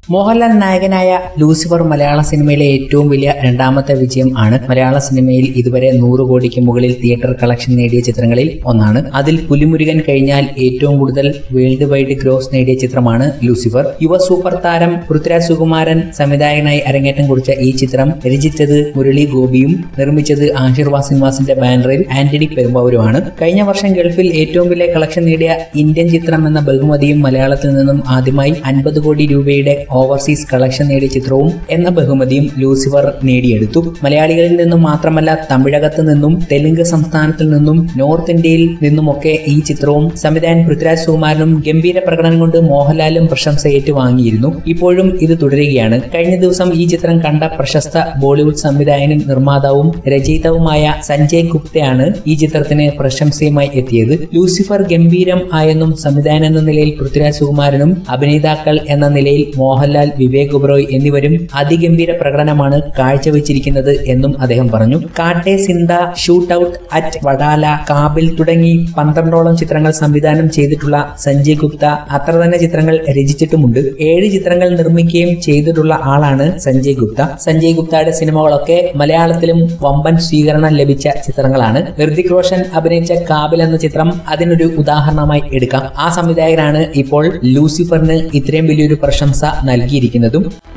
മോഹൻലാൽ നായകനായ ലൂസിഫർ മലയാള സിനിമയിലെ ഏറ്റവും വലിയ രണ്ടാമത്തെ വിജയം ആണ് മലയാള സിനിമയിൽ ഇതുവരെ നൂറ് കോടിക്ക് മുകളിൽ തിയേറ്റർ കളക്ഷൻ നേടിയ ചിത്രങ്ങളിൽ ഒന്നാണ് അതിൽ പുലിമുരുകൻ കഴിഞ്ഞാൽ ഏറ്റവും കൂടുതൽ വേൾഡ് വൈഡ് ഗ്രോസ് നേടിയ ചിത്രമാണ് ലൂസിഫർ യുവ സൂപ്പർ താരം പൃഥ്വിരാജ് സുകുമാരൻ സംവിധായകനായി അരങ്ങേറ്റം കുറിച്ച ഈ ചിത്രം രചിച്ചത് മുരളി ഗോപിയും നിർമ്മിച്ചത് ആശീർവാദ് സിനിമാസിന്റെ ബാനറിൽ ആന്റണി പെരുമ്പാവൂരുമാണ് കഴിഞ്ഞ വർഷം ഗൾഫിൽ ഏറ്റവും വലിയ കളക്ഷൻ നേടിയ ഇന്ത്യൻ ചിത്രം എന്ന ബഹുമതിയും മലയാളത്തിൽ നിന്നും ആദ്യമായി അൻപത് കോടി രൂപയുടെ ഓവർസീസ് കളക്ഷൻ നേടിയ ചിത്രവും എന്ന ബഹുമതിയും ലൂസിഫർ നേടിയെടുത്തു മലയാളികളിൽ നിന്നും മാത്രമല്ല തമിഴകത്ത് നിന്നും തെലുങ്ക് സംസ്ഥാനത്തിൽ നിന്നും നോർത്ത് ഇന്ത്യയിൽ നിന്നുമൊക്കെ ഈ ചിത്രവും സംവിധായകൻ പൃഥ്വിരാജ് സുകുമാരനും ഗംഭീര പ്രകടനം കൊണ്ട് മോഹൻലാലും പ്രശംസ ഏറ്റുവാങ്ങിയിരുന്നു ഇപ്പോഴും ഇത് തുടരുകയാണ് കഴിഞ്ഞ ദിവസം ഈ ചിത്രം കണ്ട പ്രശസ്ത ബോളിവുഡ് സംവിധായകനും നിർമ്മാതാവും രചയിതാവുമായ സഞ്ജയ് ഗുപ്തയാണ് ഈ ചിത്രത്തിന് പ്രശംസയുമായി എത്തിയത് ലൂസിഫർ ഗംഭീരം ആയെന്നും സംവിധായകൻ എന്ന നിലയിൽ പൃഥ്വിരാജ് സുകുമാരനും അഭിനേതാക്കൾ എന്ന നിലയിൽ മോഹൻലാൽ വിവേക് ഒബ്രോയ് എന്നിവരും അതിഗംഭീര പ്രകടനമാണ് കാഴ്ചവെച്ചിരിക്കുന്നത് എന്നും അദ്ദേഹം പറഞ്ഞു Kaante Zinda shoot out at Wadala Kaabil തുടങ്ങി പന്ത്രണ്ടോളം ചിത്രങ്ങൾ സംവിധാനം ചെയ്തിട്ടുള്ള സഞ്ജയ് ഗുപ്ത അത്ര തന്നെ ചിത്രങ്ങൾ രചിച്ചിട്ടുമുണ്ട് ഏഴ് ചിത്രങ്ങൾ നിർമ്മിക്കുകയും ചെയ്തിട്ടുള്ള ആളാണ് സഞ്ജയ് ഗുപ്ത സഞ്ജയ് ഗുപ്തയുടെ സിനിമകളൊക്കെ മലയാളത്തിലും വമ്പൻ സ്വീകരണം ലഭിച്ച ചിത്രങ്ങളാണ് ഹൃതിക് റോഷൻ അഭിനയിച്ച കാബിൽ എന്ന ചിത്രം അതിനൊരു ഉദാഹരണമായി എടുക്കാം ആ സംവിധായകനാണ് ഇപ്പോൾ ലൂസിഫറിന് ഇത്രയും വലിയൊരു പ്രശംസ നൽകിയിരിക്കുന്നതും